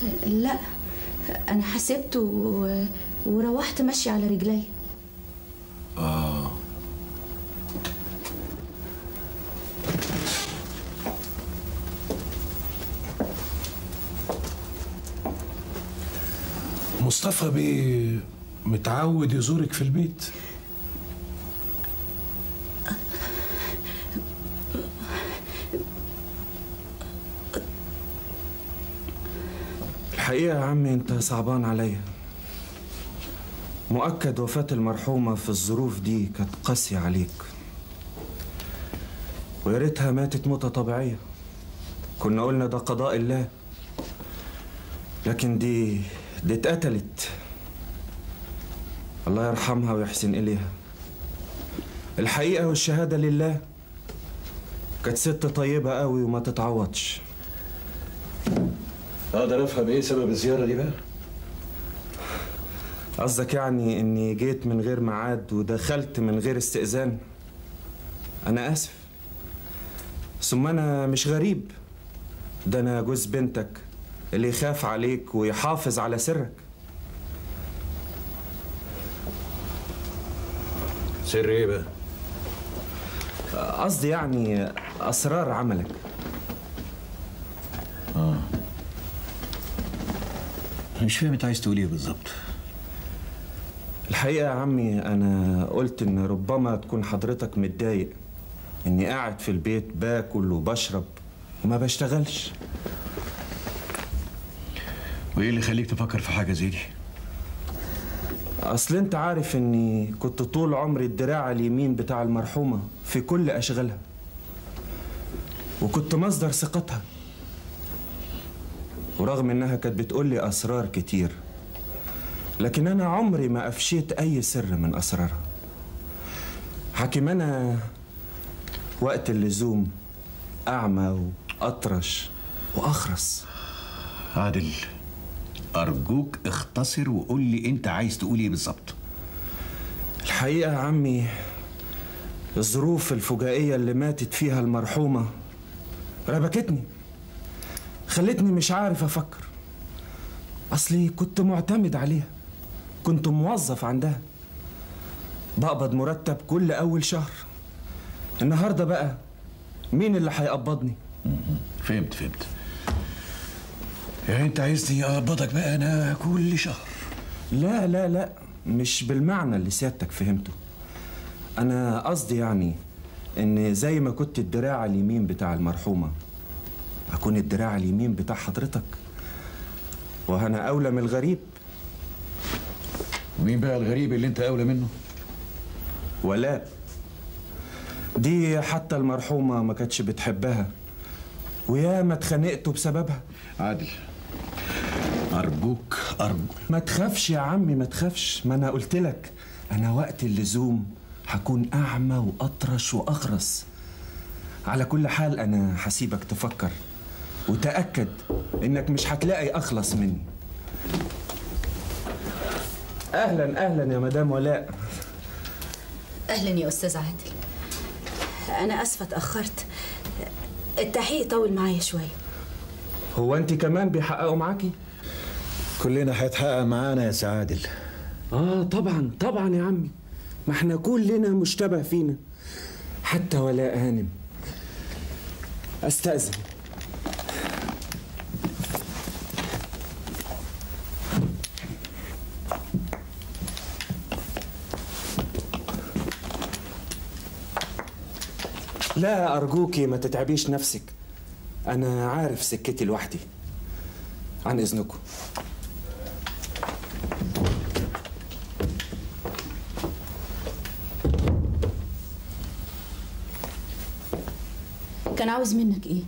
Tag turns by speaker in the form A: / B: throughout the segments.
A: لا انا حسبت و... وروحت ماشيه على رجلي
B: اه مصطفى بيه متعود يزورك في البيت
C: الحقيقة يا عمي انت صعبان عليا مؤكد وفاة المرحومة في الظروف دي كانت قاسية عليك ويا ريتها ماتت موتة طبيعية كنا قلنا ده قضاء الله لكن دي دي اتقتلت الله يرحمها ويحسن إليها الحقيقة والشهادة لله كانت ست طيبة قوي وما تتعوضش
B: اقدر افهم ايه سبب الزياره دي بقى
C: قصدك يعني اني جيت من غير ميعاد ودخلت من غير استئذان انا اسف ثم انا مش غريب ده انا جوز بنتك اللي يخاف عليك ويحافظ على سرك
B: سر ايه بقى
C: قصدي يعني اسرار عملك
B: مش فاهم انت عايز تقول ايه بالظبط
C: الحقيقة يا عمي أنا قلت إن ربما تكون حضرتك متضايق إني قاعد في البيت باكل وبشرب وما بشتغلش
B: وايه اللي يخليك تفكر في حاجه زي دي
C: أصل أنت عارف إني كنت طول عمري الدراع اليمين بتاع المرحومة في كل أشغالها وكنت مصدر ثقتها ورغم إنها كانت بتقولي أسرار كتير لكن أنا عمري ما أفشيت أي سر من أسرارها حكيم أنا وقت اللزوم أعمى وأطرش وأخرس
B: عادل ارجوك اختصر وقول لي انت عايز تقول ايه بالظبط
C: الحقيقة يا عمي الظروف الفجائية اللي ماتت فيها المرحومة ربكتني خلتني مش عارف أفكر أصلي كنت معتمد عليها كنت موظف عندها بقبض مرتب كل أول شهر النهاردة بقى مين اللي هيقبضني
B: فهمت فهمت يعني انت عايزني اقبضك بقى انا كل شهر
C: لا لا لا مش بالمعنى اللي سيادتك فهمته انا قصدي يعني ان زي ما كنت الدراع اليمين بتاع المرحومه اكون الدراع اليمين بتاع حضرتك وانا اولى من الغريب
B: ومين بقى الغريب اللي انت اولى منه
C: ولا دي حتى المرحومه ما كانتش بتحبها ويا ما اتخانقتوا بسببها
B: عادل ارجوك ارجوك
C: ما تخافش يا عمي ما تخافش ما انا قلت لك انا وقت اللزوم هكون اعمى واطرش واخرس على كل حال انا هسيبك تفكر وتاكد انك مش هتلاقي اخلص مني اهلا اهلا يا مدام ولاء
A: اهلا يا استاذ عادل انا اسفه اتاخرت التحقيق طول معايا شويه
C: هو انت كمان بيحققوا معاكي
B: كلنا هيتحقق معانا يا سعادل
C: اه طبعا طبعا يا عمي ما احنا كلنا مشتبه فينا حتى ولاء هانم استاذن لا أرجوكي ما تتعبيش نفسك أنا عارف سكتي لوحدي عن إذنكم
A: كان عاوز منك ايه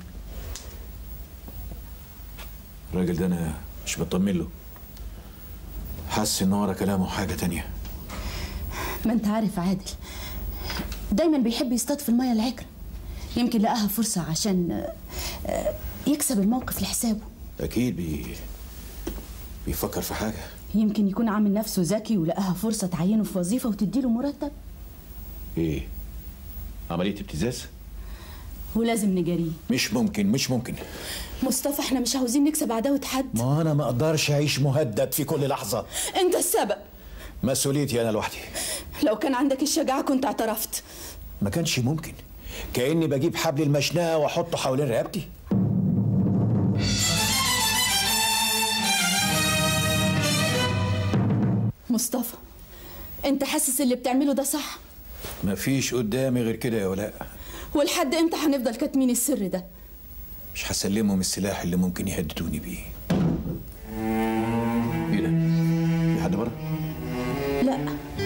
B: الراجل ده انا مش بطمن له حاسس ان ورا كلامه حاجه تانية
A: ما انت عارف عادل دايما بيحب يصطاد في الميه العكرة يمكن لقاها فرصة عشان آه، آه، يكسب الموقف لحسابه
B: اكيد بي... بيفكر في حاجه
A: يمكن يكون عامل نفسه ذكي ولقاها فرصة تعينه في وظيفة وتديله مرتب
B: ايه عمليه ابتزاز
A: ولازم نجاريه
B: مش ممكن مش ممكن
A: مصطفى احنا مش عاوزين نكسب عداوة حد
B: ما انا ما اقدرش اعيش مهدد في كل لحظه
A: انت السبب
B: مسؤوليتي انا لوحدي
A: لو كان عندك الشجاعة كنت اعترفت
B: ما كانش ممكن كاني بجيب حبل المشنقه واحطه حوالين رقبتي
A: مصطفى انت حاسس اللي بتعمله ده صح
B: مفيش قدامي غير كده يا ولاء
A: ولحد امتى هنفضل كاتمين السر ده
B: مش هسلمهم السلاح اللي ممكن يهددوني بيه ايه ده في حد بره
A: لا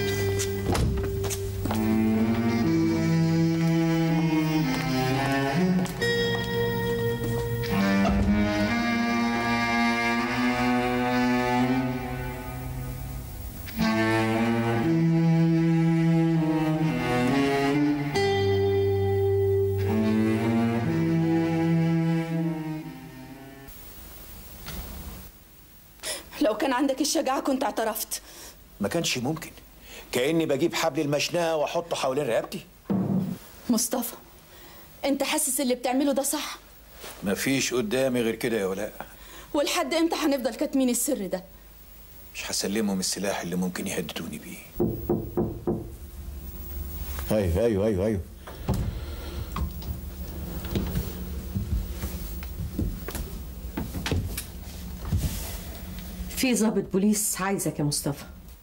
A: لو كان عندك الشجاعة كنت اعترفت
B: ما كانش ممكن كاني بجيب حبل المشنقه واحطه حوالين رقبتي
A: مصطفى انت حاسس اللي بتعمله ده صح
B: مفيش قدامي غير كده يا ولاء
A: ولحد امتى هنفضل كاتمين السر ده
B: مش هسلمهم السلاح اللي ممكن يهددوني بيه ايوه ايوه ايوه ايوه
D: في ضابط بوليس عايزك يا مصطفى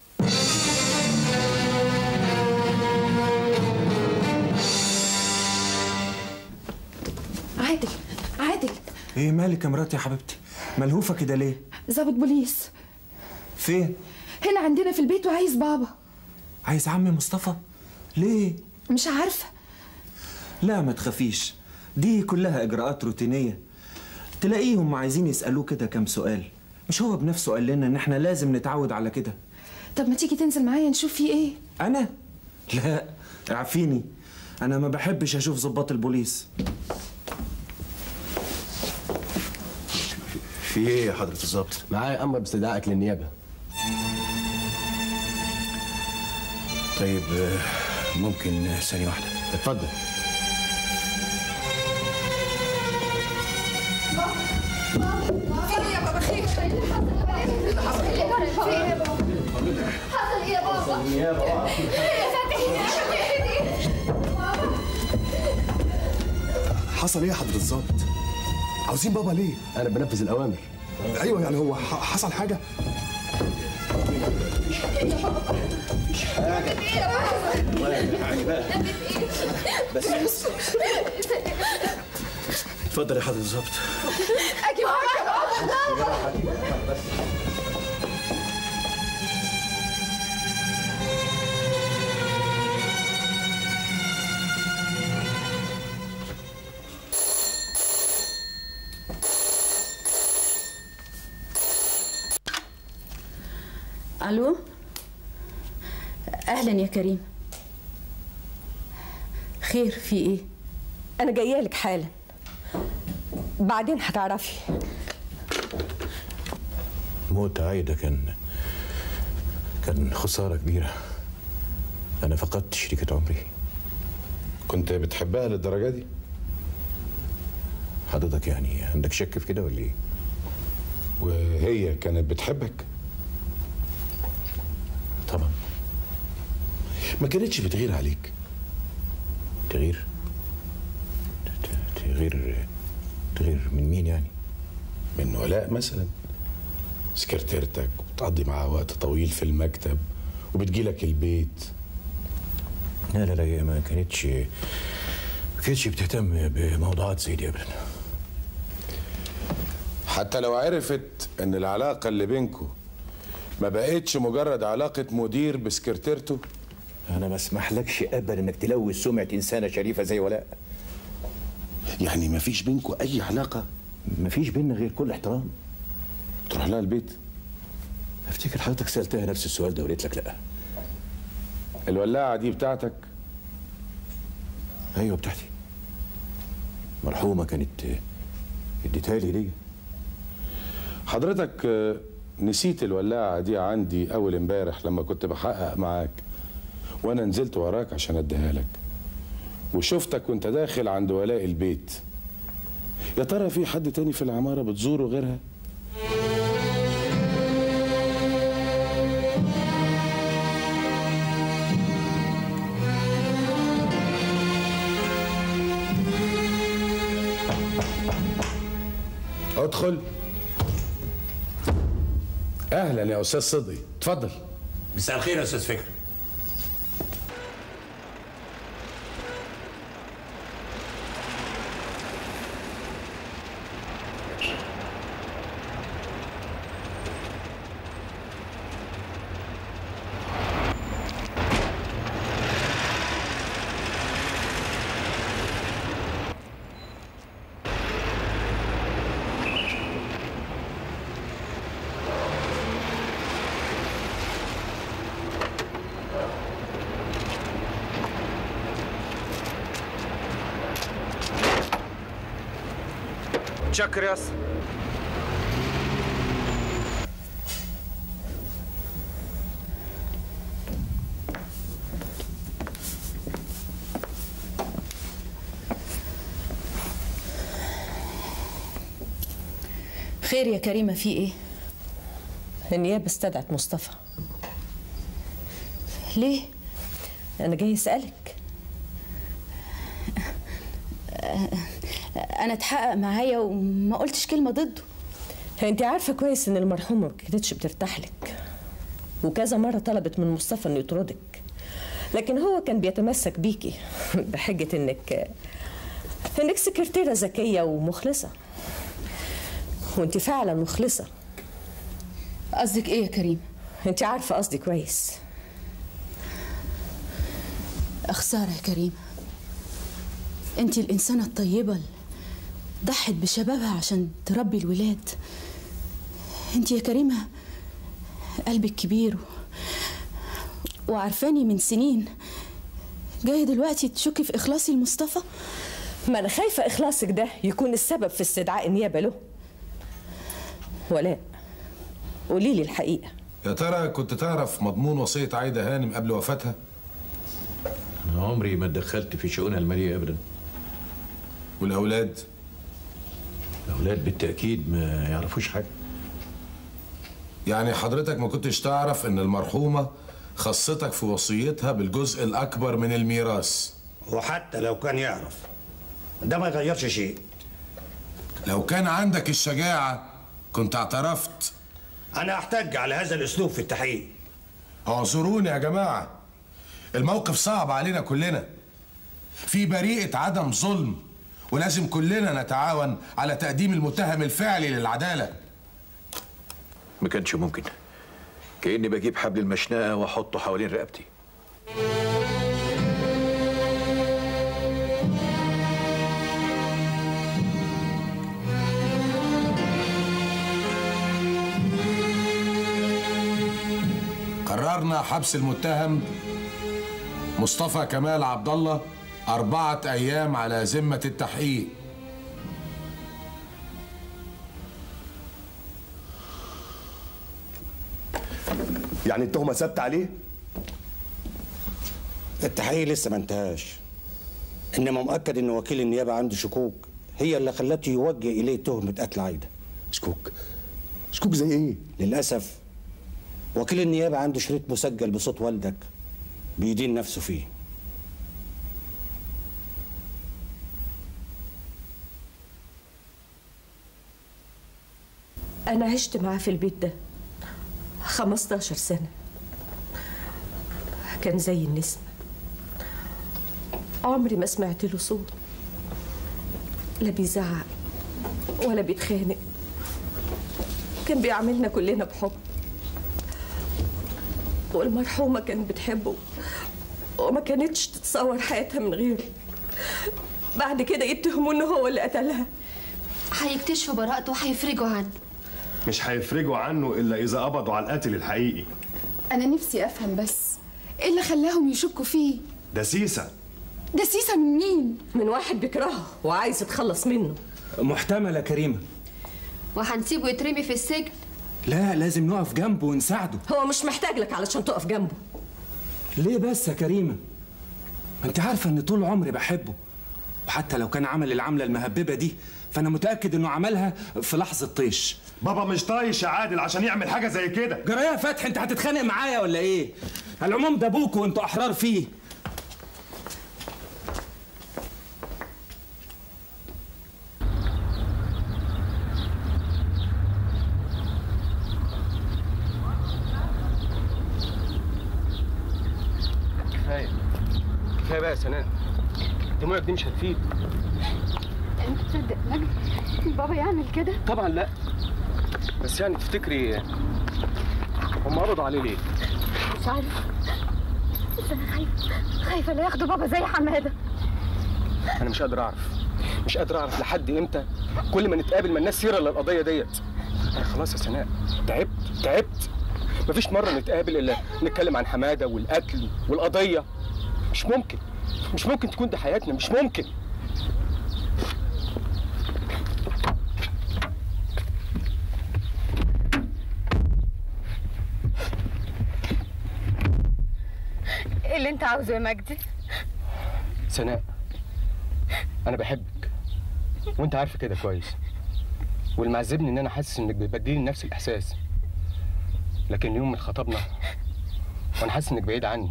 E: عادل عادل
C: ايه مالك يا مراتي يا حبيبتي ملهوفه كده ليه
E: ضابط بوليس
C: فين
E: هنا عندنا في البيت وعايز بابا
C: عايز عمي مصطفى ليه
E: مش عارفه
C: لا ما تخافيش دي كلها اجراءات روتينيه تلاقيهم عايزين يسالوه كده كام سؤال مش هو بنفسه قال لنا ان احنا لازم نتعود على كده
E: طب ما تيجي تنزل معايا نشوف في ايه
C: انا لا اعفيني انا ما بحبش اشوف ضباط البوليس
B: في ايه يا حضره الظابط
F: معايا امر باستدعائك للنيابه
B: طيب آه، ممكن ثانيه واحده
F: اتفضل
G: حصل ايه يا بابا؟ يا فتحي يا فتحي
H: حصل ايه يا حضرة الظابط؟ عاوزين بابا ليه؟
F: انا بنفذ الاوامر
H: ايوه يعني هو ح- حصل حاجة؟
B: بس بس اتفضل يا حضره الظابط
G: اجي معاك يا بابا
A: الو اهلا يا كريم خير في ايه
D: انا جايه لك حالا بعدين هتعرفي
B: موت عايده كان كان خساره كبيره انا فقدت شريكه عمري
I: كنت بتحبها للدرجة دي؟
B: حضرتك يعني عندك شك في كده ولا ايه
I: وهي كانت بتحبك؟
B: طبعا
I: ما كانتش بتغير عليك
B: تغيير ت- تغيير تغيير من مين يعني
I: من ولاء مثلا سكرتيرتك وبتقضي معاها وقت طويل في المكتب وبتجيلك البيت
B: لا لا لا هي ما كانتش ما كانتش بتهتم بموضوعات زي دي ابدا
I: حتى لو عرفت ان العلاقة اللي بينكو ما بقتش مجرد علاقة مدير بسكرتيرته
B: انا ما اسمحلكش ابدا انك تلوث سمعه انسانه شريفه زي ولاء
I: يعني ما فيش بينكو اي علاقة
B: مفيش بينا غير كل احترام
I: تروح لها البيت
B: افتكر حضرتك سالتها نفس السؤال ده وقالت لك لا
I: الولاعة دي بتاعتك
B: ايوه بتاعتي مرحومه كانت اديتها لي ليه
I: حضرتك آه، نسيت الولاعة دي عندي أول امبارح لما كنت بحقق معاك وأنا نزلت وراك عشان أديها لك وشفتك وانت داخل عند ولاء البيت يا ترى في حد تاني في العمارة بتزوره غيرها؟ ادخل اهلا يا استاذ صدقي اتفضل
B: مساء الخير يا استاذ فكري
C: شكر يا اسطى
A: خير يا كريمة في ايه؟
D: النيابة استدعت مصطفى
A: ليه؟
D: أنا جاي أسألك
A: أنا اتحقق معايا وما قلتش كلمة ضده
D: أنت عارفة كويس إن المرحومة ما كانتش بترتاح لك وكذا مرة طلبت من مصطفى إنه يطردك لكن هو كان بيتمسك بيكي بحجة إنك إنك سكرتيرة ذكية ومخلصة وأنت فعلا مخلصة
A: قصدك ايه يا كريمة؟
D: أنت عارفة قصدي كويس
A: خسارة يا كريمة انت الإنسانة الطيبة اللي ضحت بشبابها عشان تربي الولاد انت يا كريمة قلبك كبير و... وعارفاني من سنين جاية دلوقتي تشكي في إخلاصي لمصطفى
D: ما أنا خايفة إخلاصك ده يكون السبب في استدعاء النيابة له ولاء قولي لي الحقيقة
I: يا ترى كنت تعرف مضمون وصية عايدة هانم قبل وفاتها؟
B: أنا عمري ما اتدخلت في شؤونها المالية أبدا
I: والأولاد؟
B: الأولاد بالتأكيد ما يعرفوش حاجة
I: يعني حضرتك ما كنتش تعرف إن المرحومة خصتك في وصيتها بالجزء الأكبر من الميراث
J: وحتى لو كان يعرف ده ما يغيرش شيء
I: لو كان عندك الشجاعة كنت اعترفت
J: أنا أحتج على هذا الأسلوب في التحقيق
I: اعذروني يا جماعة الموقف صعب علينا كلنا في بريئة عدم ظلم ولازم كلنا نتعاون على تقديم المتهم الفعلي للعدالة
B: ما كانش ممكن كأني بجيب حبل المشنقة وأحطه حوالين رقبتي
I: قررنا حبس المتهم مصطفى كمال عبد الله أربعة أيام على ذمة التحقيق
H: يعني التهمه ثابته عليه
J: التحقيق لسه ما انتهاش إنما مؤكد إن وكيل النيابة عنده شكوك هي اللي خلته يوجه إليه تهمة قتل عايدة
H: شكوك شكوك زي ايه
J: للأسف وكيل النيابة عنده شريط مسجل بصوت والدك بيدين نفسه فيه
D: أنا عشت معاه في البيت ده 15 سنة كان زي النسمة عمري ما سمعت له صوت لا بيزعق ولا بيتخانق كان بيعاملنا كلنا بحب والمرحومة كانت بتحبه وما كانتش تتصور حياتها من غيره بعد كده يتهموا انه هو اللي قتلها
K: هيكتشفوا براءته وهيفرجوا عنه
H: مش هيفرجوا عنه الا اذا قبضوا على القاتل الحقيقي
E: انا نفسي افهم بس ايه اللي خلاهم يشكوا فيه
H: ده سيسه
E: ده سيسه من مين
D: من واحد بيكرهه وعايز يتخلص منه
C: محتملة كريمة
K: وهنسيبه يترمي في السجن
C: لا لازم نقف جنبه ونساعده
D: هو مش محتاج لك علشان تقف جنبه
C: ليه بس يا كريمة ما انت عارفه ان طول عمري بحبه وحتى لو كان عمل العمله المهببه دي فانا متاكد انه عملها في لحظه طيش
L: بابا مش طايش يا عادل عشان يعمل حاجه زي كده
C: جرايه يا فتحي انت هتتخانق معايا ولا ايه على العموم ده ابوك وانتوا احرار فيه
F: كفايه كفايه بقى يا سناء دموعك دي مش هتفيد
E: انت تصدق مجدي بابا يعمل كده
F: طبعا لا بس يعني تفتكري هم قبضوا عليه ليه؟
E: مش عارف بس انا خايفه خايفه لا ياخدوا بابا زي حماده
F: انا مش قادر اعرف مش قادر اعرف لحد امتى كل ما نتقابل ما الناس سيره للقضيه ديت انا خلاص يا سناء تعبت تعبت مفيش مره نتقابل الا نتكلم عن حماده والقتل والقضيه مش ممكن مش ممكن تكون دي حياتنا مش ممكن
E: ايه اللي انت عاوزه يا مجدي
F: سناء انا بحبك وانت عارفه كده كويس واللي معذبني ان انا حاسس انك بتبدلي نفس الاحساس لكن اليوم من خطبنا وانا حاسس انك بعيد عني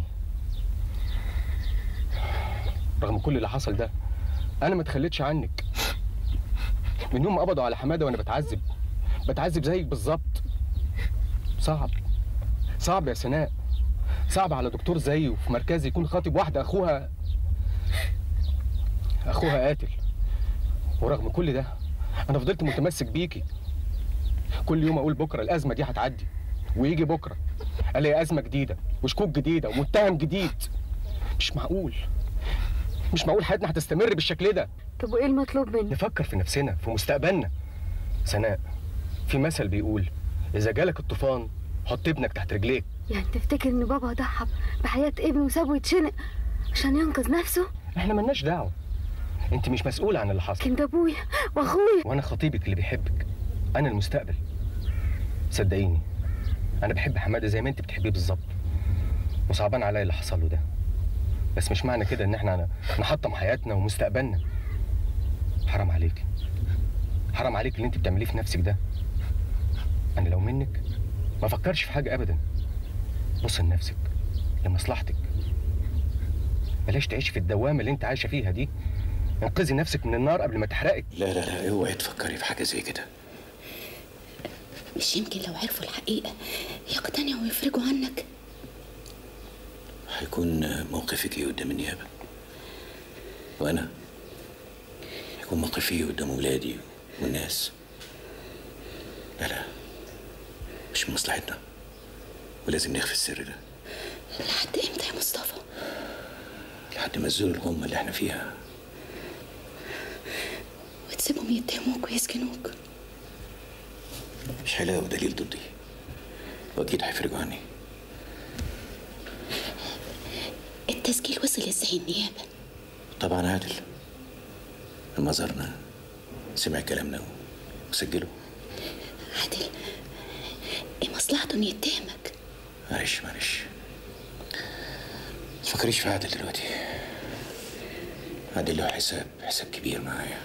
F: رغم كل اللي حصل ده انا ما تخليتش عنك من يوم ما قبضوا على حماده وانا بتعذب بتعذب زيك بالظبط صعب صعب يا سناء صعب على دكتور زيي وفي مركزي يكون خاطب واحده اخوها اخوها قاتل ورغم كل ده انا فضلت متمسك بيكي كل يوم اقول بكره الازمه دي هتعدي ويجي بكره الاقي ازمه جديده وشكوك جديده ومتهم جديد مش معقول مش معقول حياتنا هتستمر بالشكل ده
E: طب وايه المطلوب مني
F: نفكر في نفسنا في مستقبلنا سناء في مثل بيقول اذا جالك الطوفان حط ابنك تحت رجليك
E: يعني تفتكر ان بابا ضحى بحياه ابنه وسابه يتشنق عشان ينقذ نفسه
F: احنا ملناش دعوه انت مش مسؤوله عن اللي حصل
E: كان ده ابويا واخويا
F: وانا خطيبك اللي بيحبك انا المستقبل صدقيني انا بحب حماده زي ما انت بتحبيه بالظبط وصعبان عليا اللي حصل له ده بس مش معنى كده ان احنا نحطم حياتنا ومستقبلنا حرام عليك حرام عليك اللي انت بتعمليه في نفسك ده انا لو منك ما فكرش في حاجه ابدا بص لنفسك لمصلحتك بلاش تعيش في الدوامه اللي انت عايشه فيها دي انقذي نفسك من النار قبل ما تحرقك
B: لا لا لا اوعي تفكري في حاجه زي كده
A: مش يمكن لو عرفوا الحقيقة يقتنعوا ويفرجوا عنك
B: هيكون موقفك ايه قدام النيابه وانا هيكون موقفي ايه قدام ولادي والناس لا لا مش من مصلحتنا ولازم نخفي السر ده
A: لحد امتى يا مصطفى
B: لحد ما تزول الغمه اللي احنا فيها
A: وتسيبهم يتهموك ويسجنوك
B: مش هيلاقوا دليل ضدي واكيد هيفرجوا عني
A: التسجيل وصل ازاي النيابة
B: طبعا عادل المزارنا سمع كلامنا وسجله
A: عادل ايه مصلحته انه يتهمك
B: معلش معلش تفكريش في عادل دلوقتي عادل له حساب حساب كبير معايا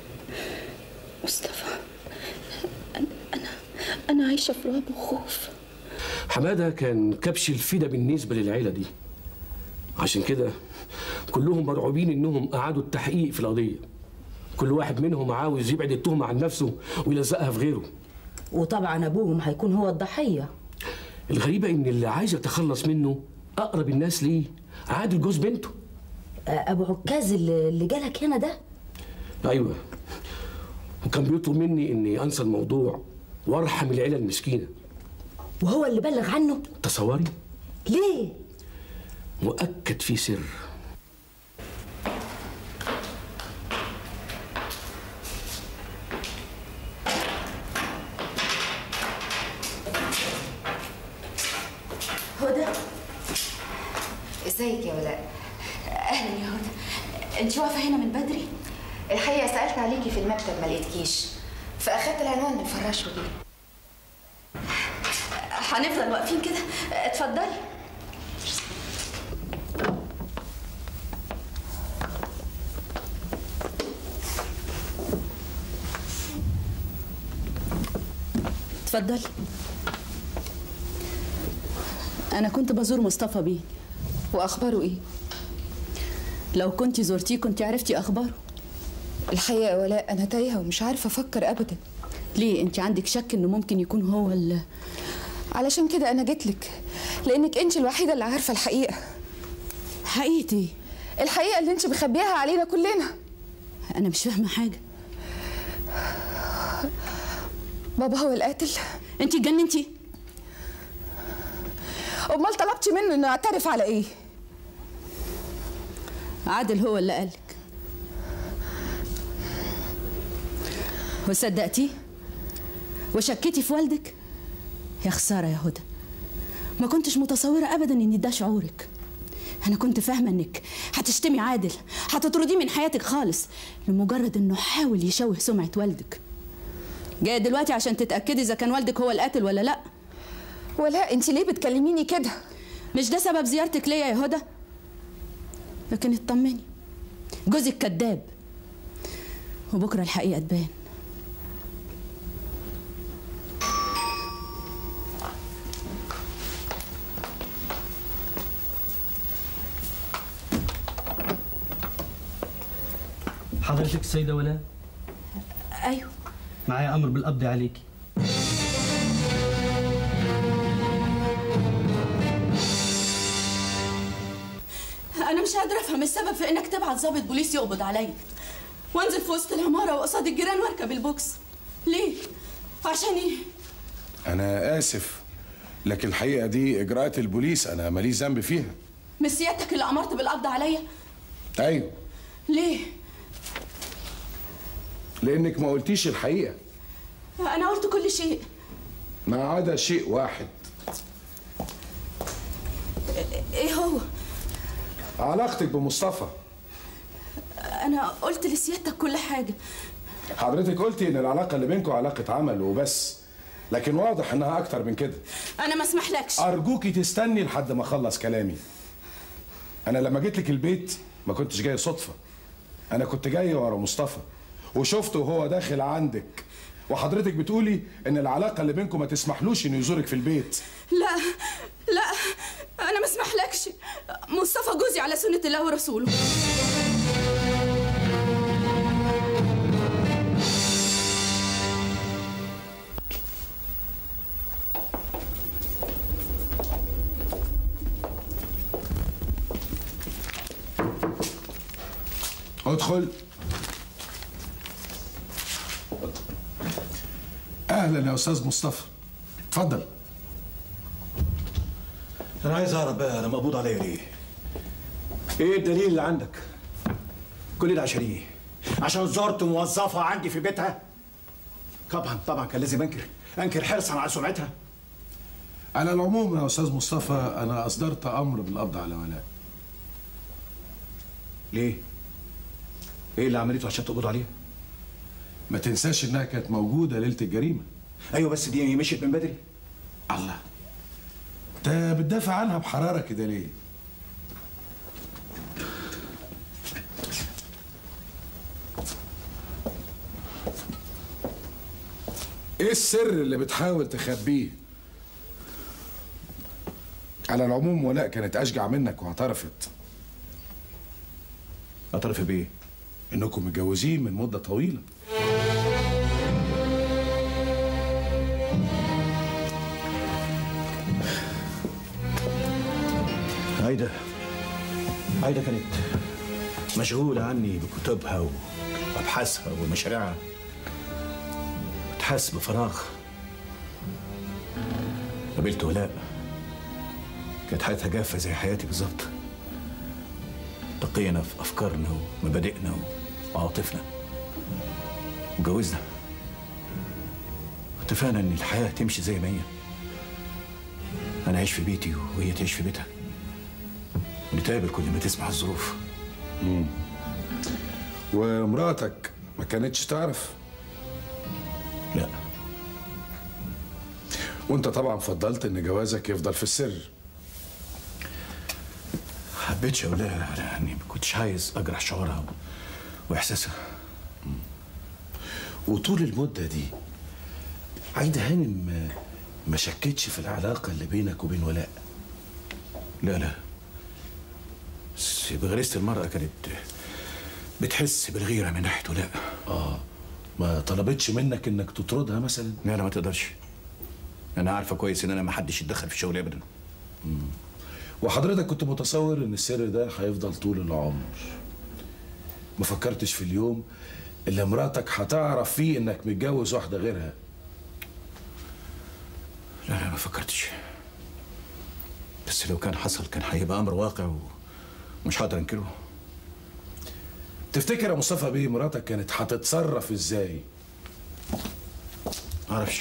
A: مصطفى انا انا انا عايشة في رعب وخوف
M: حماده كان كبش الفدا بالنسبه للعيله دي عشان كده كلهم مرعوبين انهم اعادوا التحقيق في القضيه كل واحد منهم عاوز يبعد التهمه عن نفسه ويلزقها في غيره
N: وطبعا ابوهم هيكون هو الضحيه
M: الغريبه ان اللي عايز يتخلص منه اقرب الناس ليه عادل جوز بنته
N: ابو عكاز اللي اللي جالك هنا ده
M: ايوه وكان بيطلب مني اني انسى الموضوع وارحم العيله المسكينه
N: وهو اللي بلغ عنه
M: تصوري
N: ليه
M: مؤكد في سر
A: هدى
O: ازيك يا ولاء
A: اهلا يا هدى انت واقفة هنا من بدري
O: الحقيقه سالت عليكي في المكتب ما لقيتكيش فاخدت العنوان من فراش وجيت
A: هنفضل واقفين كده اتفضلي اتفضلي انا كنت بزور مصطفى بيه
O: واخباره ايه
A: لو كنت زرتيه كنت عرفتي اخباره
O: الحقيقه ولا انا تايهه ومش عارفه افكر ابدا
A: ليه انت عندك شك انه ممكن يكون هو ال
O: علشان كده انا جيت لك لانك انت الوحيده اللي عارفه الحقيقه
A: حقيقه ايه
O: الحقيقه اللي انت مخبيها علينا كلنا
A: انا مش فاهمه حاجه
O: بابا هو القاتل
A: انت اتجننتي
O: امال طلبتي منه انه يعترف على ايه
A: عادل هو اللي قالك وصدقتيه وشكيتي في والدك يا خساره يا هدى ما كنتش متصوره ابدا ان ده شعورك انا كنت فاهمه انك هتشتمي عادل هتطرديه من حياتك خالص لمجرد انه حاول يشوه سمعه والدك جايه دلوقتي عشان تتاكدي اذا كان والدك هو القاتل ولا لا
O: ولا انت ليه بتكلميني كده
A: مش ده سبب زيارتك ليا يا هدى لكن اطمني جوزك كذاب وبكره الحقيقه تبان
P: حضرتك السيدة ولا
A: ايوه
P: معي أمر بالقبض عليك
A: انا مش قادره افهم السبب في انك تبعت ضابط بوليس يقبض عليا وانزل في وسط العماره وقصاد الجيران واركب البوكس ليه عشان ايه
I: انا اسف لكن الحقيقه دي اجراءات البوليس انا ماليش ذنب فيها
A: مش سيادتك اللي امرت بالقبض عليا
I: ايوه
A: ليه
I: لانك ما قلتيش الحقيقه
A: انا قلت كل شيء
I: ما عدا شيء واحد
A: ايه هو
I: علاقتك بمصطفى
A: انا قلت لسيادتك كل حاجه
I: حضرتك قلتي ان العلاقه اللي بينكم علاقه عمل وبس لكن واضح انها اكتر من كده
A: انا ما اسمحلكش
I: ارجوكي تستني لحد ما اخلص كلامي انا لما جيت لك البيت ما كنتش جاي صدفه انا كنت جاي ورا مصطفى وشفته وهو داخل عندك وحضرتك بتقولي ان العلاقه اللي بينكم ما تسمحلوش انه يزورك في البيت
A: لا لا انا ما اسمحلكش مصطفى جوزي على سنه الله ورسوله
I: ادخل اهلا يا استاذ مصطفى اتفضل
Q: انا عايز اعرف بقى انا مقبوض عليا ليه ايه الدليل اللي عندك كل ده عشان ايه عشان زرت موظفه عندي في بيتها طبعا طبعا كان لازم انكر انكر حرصا على سمعتها
I: على العموم يا استاذ مصطفى انا اصدرت امر بالقبض على ولاء
Q: ليه ايه اللي عملته عشان تقبض عليها
I: ما تنساش انها كانت موجوده ليله الجريمه
Q: ايوه بس دي مشيت من بدري
I: الله انت بتدافع عنها بحراره كده ليه ايه السر اللي بتحاول تخبيه على العموم ولاء كانت اشجع منك واعترفت
Q: اعترف بايه
I: انكم متجوزين من مده طويله
Q: عايدة عايدة كانت مشغولة عني بكتبها وأبحاثها ومشاريعها بتحس بفراغ قابلت ولاء كانت حياتها جافة زي حياتي بالظبط تقينا في أفكارنا ومبادئنا وعواطفنا وجوزنا اتفقنا إن الحياة تمشي زي ما هي أنا أعيش في بيتي وهي تعيش في بيتها ونتقابل كل ما تسمح الظروف
I: مم. ومراتك ما كانتش تعرف
Q: لا
I: وانت طبعا فضلت ان جوازك يفضل في السر
Q: حبيتش اقولها يعني ما كنتش عايز اجرح شعورها واحساسها
I: وطول المده دي عايدة هانم ما- ما شكتش في العلاقة اللي بينك وبين ولاء
Q: لا لا بس بغريزة المرأة كانت بتحس بالغيرة من ناحية ولاء
I: اه ما طلبتش منك انك تطردها مثلا
Q: لا لا ما تقدرش انا عارفة كويس ان انا ما حدش يتدخل في شغلي ابدا
I: وحضرتك كنت متصور ان السر ده هيفضل طول العمر ما فكرتش في اليوم اللي مراتك هتعرف فيه انك متجوز واحدة غيرها
Q: لا لا ما فكرتش بس لو كان حصل كان هيبقى امر واقع ومش هقدر انكره
I: تفتكر يا مصطفى بيه مراتك كانت هتتصرف ازاي
Q: معرفش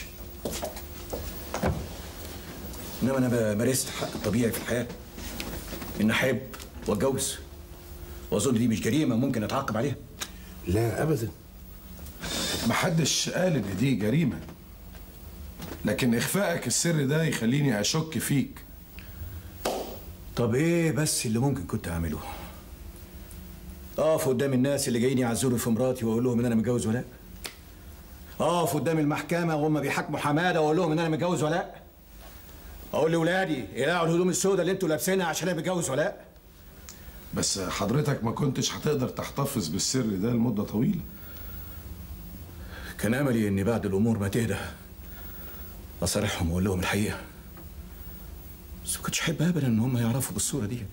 Q: انما انا مارست حق الطبيعي في الحياه ان احب واتجوز واظن دي مش جريمه ممكن اتعاقب عليها
I: لا ابدا محدش قال ان دي جريمه لكن اخفائك السر ده يخليني اشك فيك
Q: طب ايه بس اللي ممكن كنت اعمله اقف قدام الناس اللي جايين يعزوني في مراتي واقول لهم ان انا متجوز ولا اقف قدام المحكمه وهم بيحاكموا حماده واقول لهم ان انا متجوز ولا اقول لاولادي يقلعوا الهدوم السوداء اللي انتوا لابسينها عشان انا متجوز ولا
I: بس حضرتك ما كنتش هتقدر تحتفظ بالسر ده لمده طويله
Q: كان املي ان بعد الامور ما تهدى اصارحهم واقول لهم الحقيقه بس ما كنتش احب ابدا ان هم يعرفوا بالصوره ديت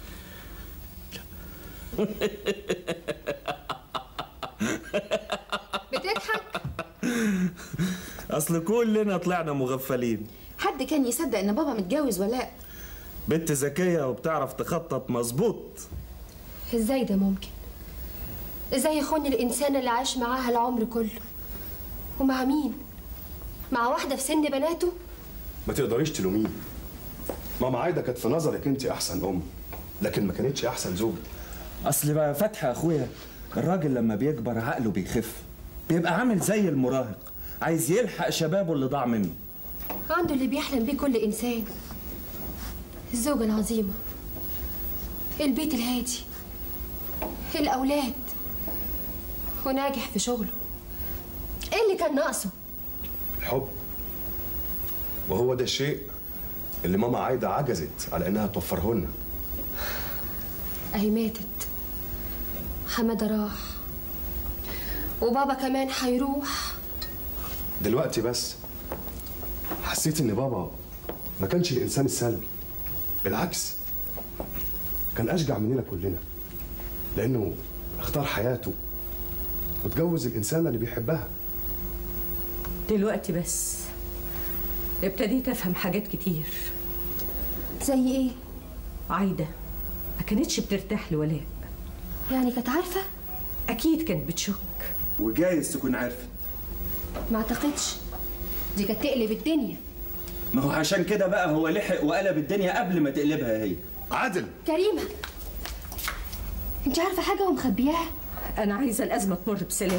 K: بتضحك
R: اصل كلنا طلعنا مغفلين
O: حد كان يصدق ان بابا متجوز ولاء
R: بنت ذكيه وبتعرف تخطط مظبوط
K: ازاي ده ممكن ازاي يخون الانسان اللي عاش معاها العمر كله ومع مين مع واحده في سن بناته
L: ما تقدريش تلوميه ماما عايده كانت في نظرك انت احسن ام لكن ما كانتش احسن زوجه
R: اصل بقى فتحي يا اخويا الراجل لما بيكبر عقله بيخف بيبقى عامل زي المراهق عايز يلحق شبابه اللي ضاع منه
K: عنده اللي بيحلم بيه كل انسان الزوجه العظيمه البيت الهادي الاولاد وناجح في شغله ايه اللي كان ناقصه
L: الحب وهو ده الشيء اللي ماما عايده عجزت على انها توفره لنا
K: اهي ماتت حماده راح وبابا كمان هيروح
L: دلوقتي بس حسيت ان بابا ما كانش الانسان السلبي بالعكس كان اشجع مننا كلنا لانه اختار حياته وتجوز الانسانه اللي بيحبها
D: دلوقتي بس ابتديت افهم حاجات كتير
K: زي ايه
D: عايده ما كانتش بترتاح لولاء
K: يعني كانت عارفه
D: اكيد كانت بتشك
R: وجايز تكون عرفت
K: ما اعتقدش دي كانت تقلب الدنيا
R: ما هو عشان كده بقى هو لحق وقلب الدنيا قبل ما تقلبها هي
L: عادل
K: كريمه انت عارفه حاجه ومخبياها
D: انا عايزه الازمه تمر بسلام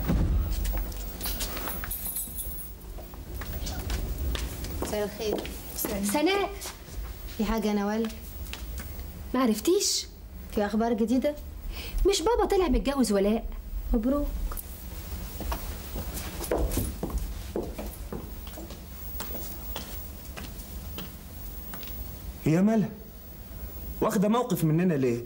E: مساء الخير
K: سناء
E: في حاجة يا نوال
K: ما عرفتيش
E: في أخبار جديدة
K: مش بابا طلع متجوز ولاء
E: مبروك
R: هي مالها واخده موقف مننا ليه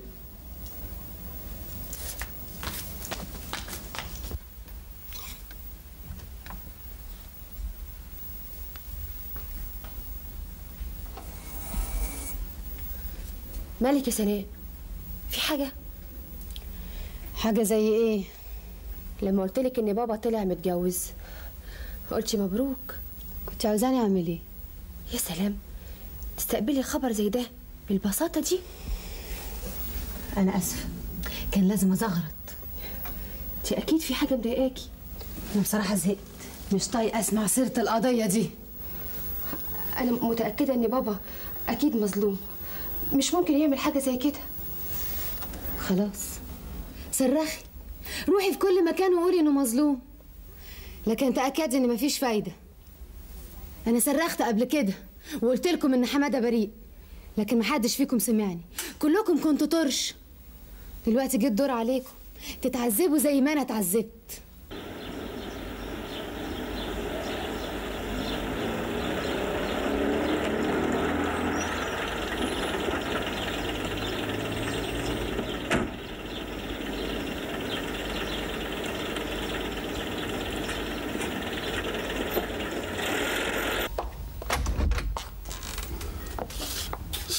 K: مالك يا سناء في حاجه
E: حاجة زي إيه؟
K: لما قلت لك ان بابا طلع متجوز قلتي مبروك
E: كنت عاوزاني أعمل إيه؟
K: يا سلام تستقبلي خبر زي ده بالبساطه دي
E: أنا آسفة كان لازم أزغرط
K: انت اكيد في حاجه مضايقاكي
E: أنا بصراحة زهقت مش طايقة أسمع سيرة القضية دي
K: انا متاكده ان بابا اكيد مظلوم مش ممكن يعمل حاجه زي كده
E: خلاص صرخي روحي في كل مكان وقولي انه مظلوم لكن تأكدي ان مفيش فايدة انا صرخت قبل كده وقلت لكم ان حمادة بريء لكن محدش فيكم سمعني كلكم كنتوا طرش دلوقتي جه الدور عليكم تتعذبوا زي ما انا اتعذبت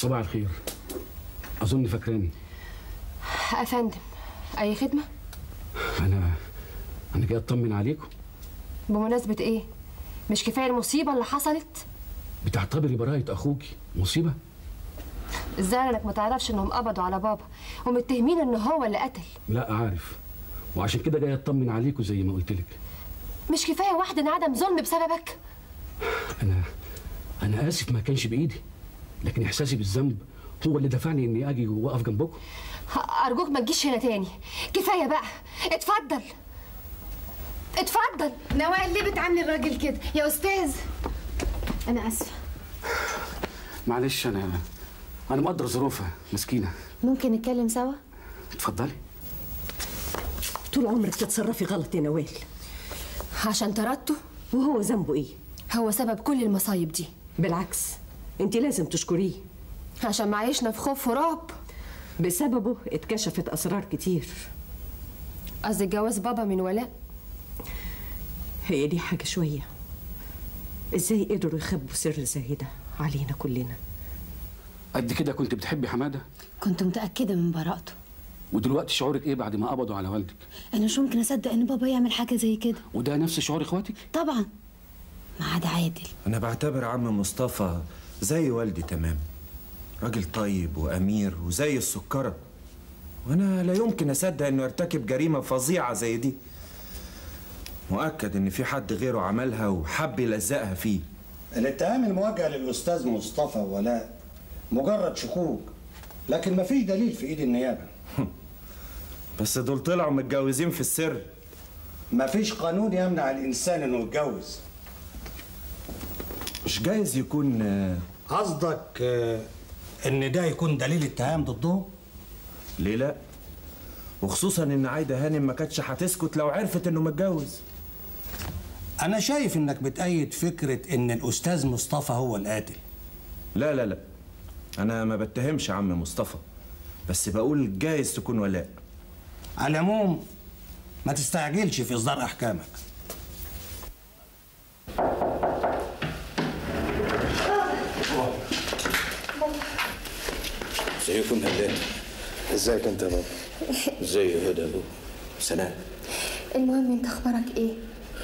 M: صباح الخير اظن فاكراني
K: افندم اي خدمه
M: انا انا جاي اطمن عليكم
K: بمناسبه ايه مش كفايه المصيبه اللي حصلت
M: بتعتبري براءة اخوكي مصيبه
K: ازاي انك ما تعرفش انهم قبضوا على بابا ومتهمين ان هو اللي قتل
M: لا عارف وعشان كده جاي اطمن عليكم زي ما قلت لك
K: مش كفايه واحد انعدم ظلم بسببك
M: انا انا اسف ما كانش بايدي لكن احساسي بالذنب هو اللي دفعني اني اجي واقف جنبكم
K: ارجوك ما تجيش هنا تاني كفايه بقى اتفضل اتفضل
E: نوال ليه بتعاملي الراجل كده يا استاذ انا اسفه
M: معلش انا انا مقدر ظروفها مسكينه
E: ممكن نتكلم سوا
M: اتفضلي
N: طول عمرك تتصرفي غلط يا نوال
K: عشان طردته
N: وهو ذنبه ايه
K: هو سبب كل المصايب دي
N: بالعكس انت لازم تشكريه
K: عشان معيشنا في خوف ورعب
N: بسببه اتكشفت اسرار كتير
K: قصدك جواز بابا من ولاء
N: هي دي حاجه شويه ازاي قدروا يخبوا سر زي ده علينا كلنا
M: قد كده كنت بتحبي حماده
A: كنت متأكدة من براءته
M: ودلوقتي شعورك ايه بعد ما قبضوا على والدك
A: أنا مش ممكن أصدق إن بابا يعمل حاجة زي كده
M: وده نفس شعور اخواتك
A: طبعا ما عدا عادل
C: أنا بعتبر عم مصطفى زي والدي تمام راجل طيب وأمير وزي السكرة وأنا لا يمكن أصدق إنه يرتكب جريمة فظيعة زي دي مؤكد إن في حد غيره عملها وحب يلزقها فيه
J: الاتهام الموجه للاستاذ مصطفى ولاء مجرد شكوك لكن مفيش دليل في ايد النيابه
C: بس دول طلعوا متجوزين في السر
J: مفيش قانون يمنع الانسان انه يتجوز
C: مش جايز يكون آه،
J: قصدك آه، ان ده يكون دليل اتهام ضده
C: ليه لا وخصوصا ان عايده هانم ما كانتش هتسكت لو عرفت انه متجوز
J: انا شايف انك بتأيد فكره ان الاستاذ مصطفى هو القاتل
C: لا لا لا انا ما بتهمش عم مصطفى بس بقول جايز تكون ولاء
J: على العموم ما تستعجلش في اصدار احكامك
B: ازيكم هلال
L: ازيك انت يا بابا
B: ازي يا هدى ابو سلام
K: المهم انت اخبارك ايه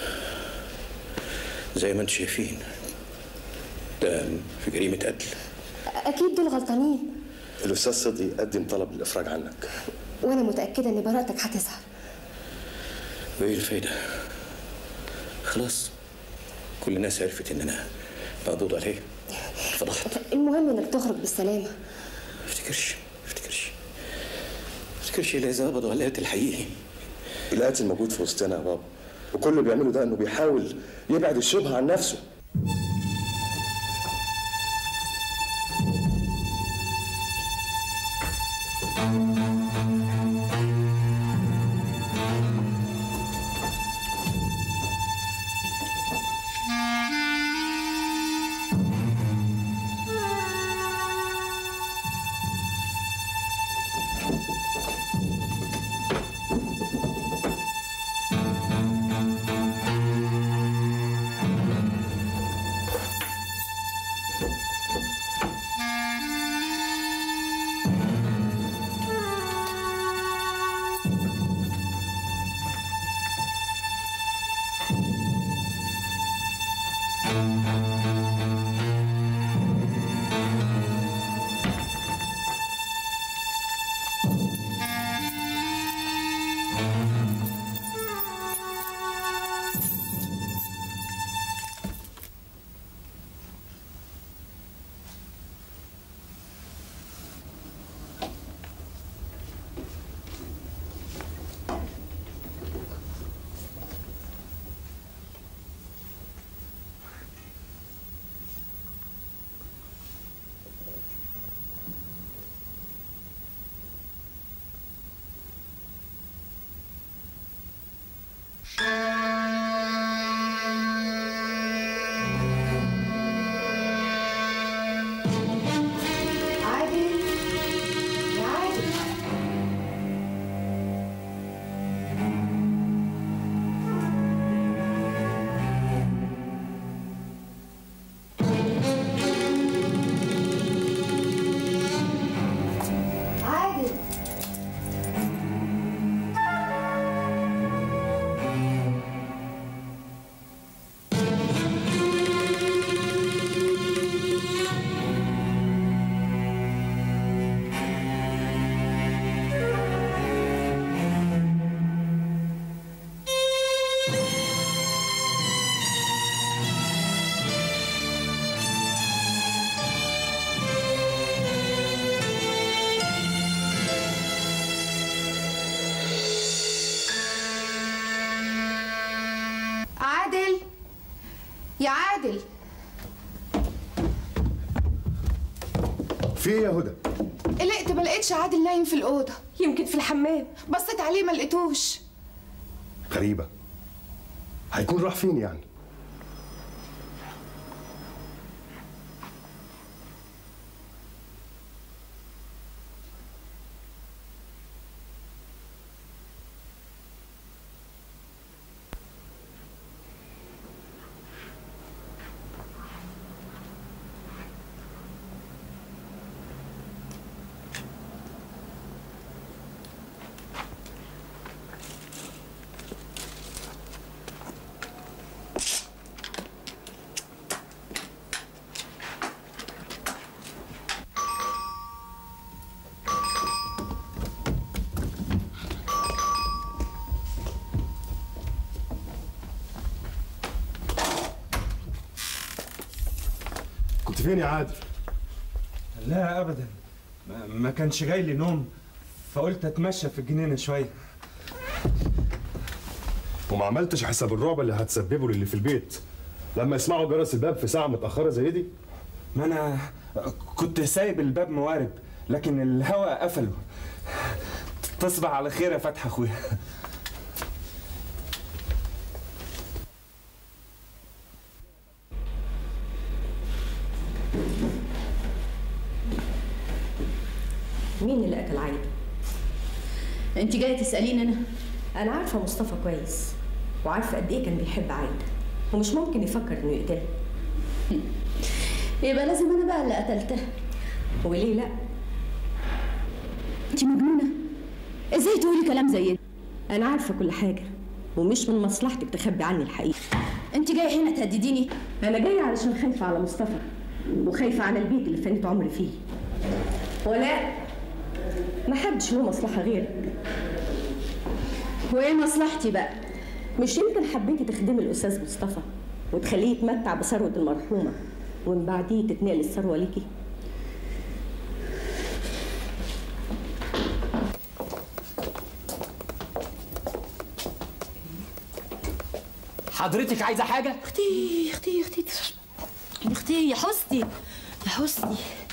B: زي ما انتم شايفين ده في جريمة قتل
K: اكيد دول غلطانين
L: الاستاذ صدقي قدم طلب للافراج عنك
K: وانا متاكده ان براءتك هتظهر
B: وايه الفايدة؟ خلاص كل الناس عرفت ان انا مقبوض عليه فضحت
K: المهم انك تخرج بالسلامه
B: افتكرش افتكرش افتكرش الا اذا قبضوا على القاتل الحقيقي
L: القاتل موجود في وسطنا يا بابا وكل اللي بيعمله ده انه بيحاول يبعد الشبهه عن نفسه
E: عادل
L: في ايه يا هدى
E: قلقت ما لقيتش عادل نايم في الاوضه يمكن في الحمام بصيت عليه ما لقيتوش
L: غريبه هيكون راح فين يعني كنت فين يا عادل
C: لا ابدا ما, ما كانش جاي لي نوم فقلت اتمشى في الجنينه شويه
L: وما عملتش حساب الرعب اللي هتسببه للي في البيت لما يسمعوا جرس الباب في ساعه متاخره زي دي
C: ما انا كنت سايب الباب موارب لكن الهواء قفله تصبح على خير يا فتحي اخويا
D: مين اللي قتل عايده
A: انت جايه تساليني انا
D: انا عارفه مصطفى كويس وعارفه قد ايه كان بيحب عايده ومش ممكن يفكر انه يقتلها
A: يبقى لازم انا بقى اللي قتلتها
D: وليه لا
A: انت مجنونه ازاي تقولي كلام زي ده
D: انا عارفه كل حاجه ومش من مصلحتك تخبي عني الحقيقه
A: انت جايه هنا تهدديني
D: انا جايه علشان خايفه على مصطفى وخايفه على البيت اللي فانت عمري فيه ولا ما حدش له مصلحه غيرك
A: وايه مصلحتي بقى
D: مش يمكن حبيتي تخدمي الاستاذ مصطفى وتخليه يتمتع بثروه المرحومه ومن بعديه تتنقل الثروه ليكي
S: حضرتك عايزه حاجه
A: اختي اختي اختي اختي يا حسني يا حسني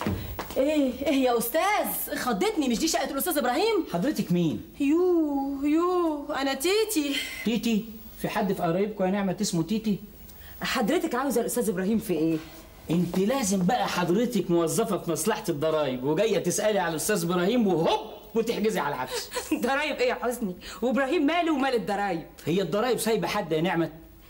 A: ايه ايه يا استاذ خضتني مش دي شقه الاستاذ ابراهيم
S: حضرتك مين
A: يو يو انا تيتي
S: تيتي في حد في قرايبكم يا نعمه اسمه تيتي
D: حضرتك عاوزه الاستاذ ابراهيم في ايه
S: انت لازم بقى حضرتك موظفه في مصلحه الضرايب وجايه تسالي على الاستاذ ابراهيم وهوب وتحجزي على العفش
D: ضرايب ايه يا حسني وابراهيم ماله ومال الضرايب
S: هي الضرايب سايبه حد يا نعمه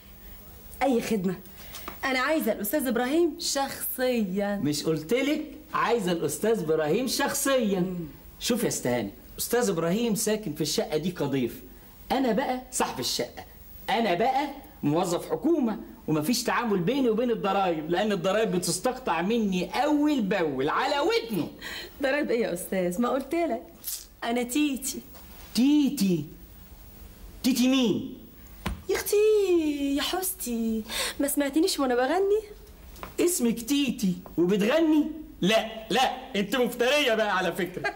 D: اي خدمه
A: انا عايزه الاستاذ ابراهيم شخصيا
S: مش قلتلك عايزه الاستاذ ابراهيم شخصيا شوف يا استهاني استاذ ابراهيم ساكن في الشقه دي كضيف انا بقى صاحب الشقه انا بقى موظف حكومه ومفيش تعامل بيني وبين الضرايب لان الضرايب بتستقطع مني اول باول على ودنه
A: ضرايب ايه يا استاذ ما قلت لك انا تيتي
S: تيتي تيتي مين
A: يا اختي يا حستي ما سمعتنيش وانا بغني
S: اسمك تيتي وبتغني لا لا انت مفتريه بقى على فكره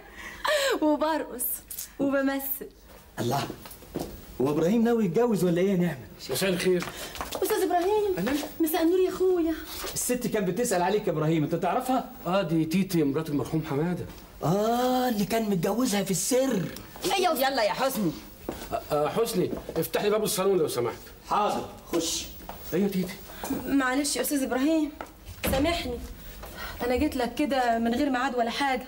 A: وبرقص وبمثل
S: الله هو ابراهيم ناوي يتجوز ولا ايه يا نعمه
M: مساء الخير
A: استاذ ابراهيم مساء النور يا اخويا
S: الست كانت بتسال عليك يا ابراهيم انت تعرفها
M: اه دي تيتي مرات المرحوم حماده
S: اه اللي كان متجوزها في السر
A: ايوه يلا يا حسني
M: آه حسني افتح لي باب الصالون لو سمحت
S: حاضر خش
M: ايه يا تيتي
A: معلش يا استاذ ابراهيم سامحني انا جيت لك كده من غير ميعاد ولا حاجه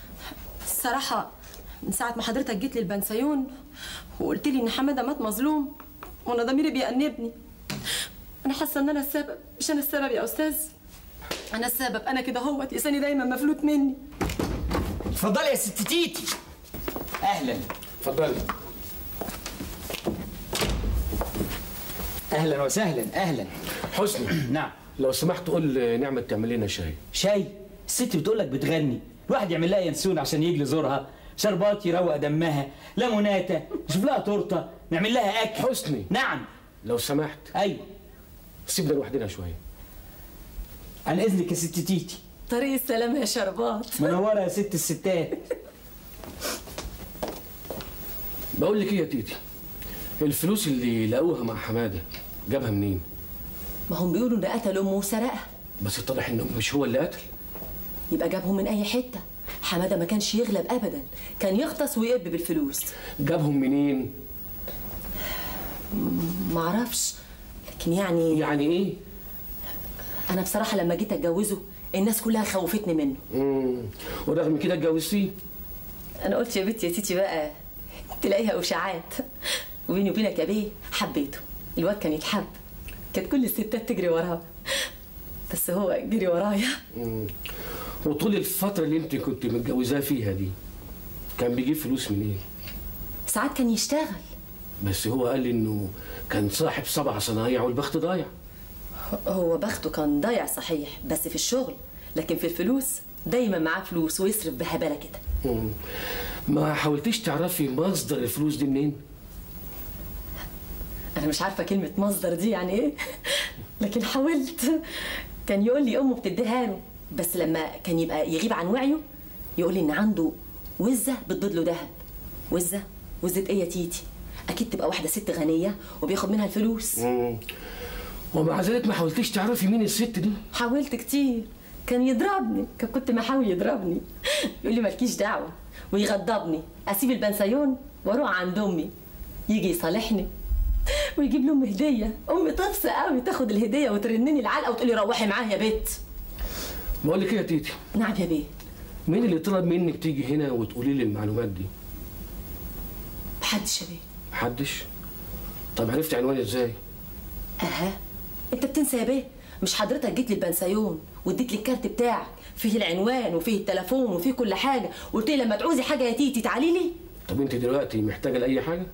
A: الصراحه من ساعه ما حضرتك جيت لي البنسيون وقلت لي ان حماده مات مظلوم وانا ضميري بيأنبني انا حاسه ان انا السبب مش انا السبب يا استاذ انا السبب انا كده اهوت لساني دايما مفلوت مني
S: اتفضلي يا ست تيتي اهلا
M: اتفضلي
S: اهلا وسهلا اهلا
M: حسني
S: نعم
M: لو سمحت قول نعمة تعمل لنا شاي
S: شاي الست بتقول لك بتغني الواحد يعمل لها ينسون عشان يجي زورها شربات يروق دمها ليموناته نشوف لها تورته نعمل لها اكل
M: حسني
S: نعم
M: لو سمحت
S: ايوه
M: سيبنا لوحدنا شويه
S: عن اذنك يا ست تيتي
A: طريق السلامه يا شربات
S: منوره يا ست الستات
M: بقول لك ايه يا تيتي الفلوس اللي لقوها مع حماده جابها منين
D: ما هم بيقولوا ان قتل امه وسرقها
M: بس اتضح انه مش هو اللي قتل
D: يبقى جابهم من اي حته حماده ما كانش يغلب ابدا كان يغطس ويقب بالفلوس
M: جابهم منين
D: معرفش لكن يعني
M: يعني ايه
D: انا بصراحه لما جيت اتجوزه الناس كلها خوفتني منه
M: امم ورغم كده اتجوزتيه
D: انا قلت يا بنتي يا تيتي بقى تلاقيها اشاعات وبيني وبينك يا بيه حبيته الواد كان يتحب كانت كل الستات تجري وراه بس هو جري ورايا
M: مم. وطول الفترة اللي انت كنت متجوزاه فيها دي كان بيجيب فلوس منين؟
D: ساعات كان يشتغل
M: بس هو قال لي انه كان صاحب سبع صنايع والبخت ضايع
D: هو بخته كان ضايع صحيح بس في الشغل لكن في الفلوس دايما معاه فلوس ويصرف بهبله كده
M: مم. ما حاولتيش تعرفي مصدر الفلوس دي منين؟
D: انا مش عارفه كلمه مصدر دي يعني ايه لكن حاولت كان يقول لي امه بتديها له بس لما كان يبقى يغيب عن وعيه يقول لي ان عنده وزه بتبيض له ذهب وزه وزه ايه يا تيتي اكيد تبقى واحده ست غنيه وبياخد منها الفلوس
M: مم. ومع ذلك ما حاولتيش تعرفي مين الست دي؟
D: حاولت كتير كان يضربني كان كنت ما احاول يضربني يقول لي مالكيش دعوه ويغضبني اسيب البنسيون واروح عند امي يجي يصالحني ويجيب لهم هديه امي تفصى قوي تاخد الهديه وترنني العلقه وتقول لي روحي معاه يا بنت
M: بقول لك ايه يا تيتي؟
D: نعم يا بيه
M: مين اللي طلب منك تيجي هنا وتقولي لي المعلومات دي؟
D: محدش يا بيه
M: محدش؟ طب عرفت عنواني ازاي؟
D: اها انت بتنسى يا بيه مش حضرتك جيت لي البنسيون واديت لي الكارت بتاعك فيه العنوان وفيه التليفون وفيه كل حاجه قلت لي لما تعوزي حاجه يا تيتي تعالي لي
M: طب انت دلوقتي محتاجة لأي حاجة؟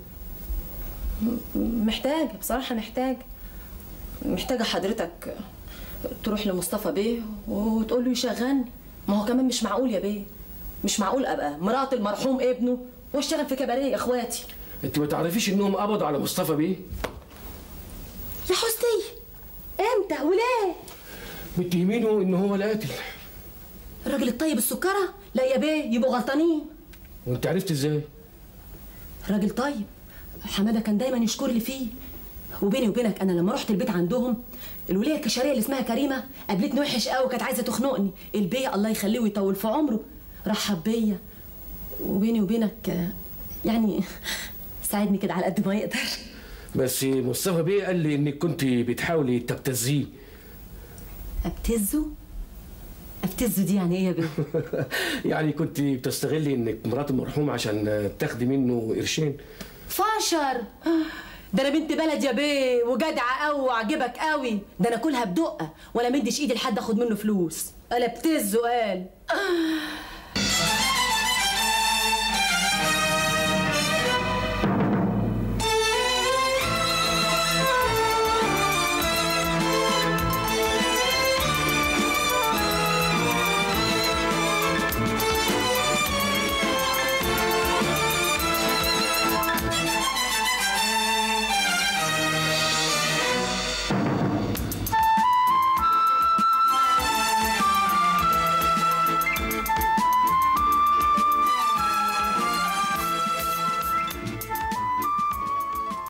D: محتاجه بصراحه محتاجه محتاجه حضرتك تروح لمصطفى بيه وتقول له يشغلني ما هو كمان مش معقول يا بيه مش معقول ابقى مرات المرحوم ابنه واشتغل في كباريه يا اخواتي
M: انت ما تعرفيش انهم قبضوا على مصطفى بيه؟
D: يا حسني امتى وليه
M: متهمينه ان هو القاتل
D: الراجل الطيب السكره لا يا بيه يبقوا غلطانين
M: وانت عرفت ازاي؟
D: راجل طيب حماده كان دايما يشكر لي فيه وبيني وبينك انا لما رحت البيت عندهم الوليه الكشريه اللي اسمها كريمه قابلتني وحش قوي وكانت عايزه تخنقني البيه الله يخليه ويطول في عمره رحب بيا وبيني وبينك آه، يعني ساعدني كده على قد ما يقدر
M: بس مصطفى بيه قال لي انك كنت بتحاولي تبتزيه
D: ابتزه ابتزه دي يعني ايه يا بيه
M: يعني كنت بتستغلي انك مرات المرحوم عشان تاخدي منه قرشين
D: فاشر ده انا بنت بلد يا بيه وجدعه قوي وعجبك قوي ده انا كلها بدقه ولا مدش ايدي لحد اخد منه فلوس قال ابتزه قال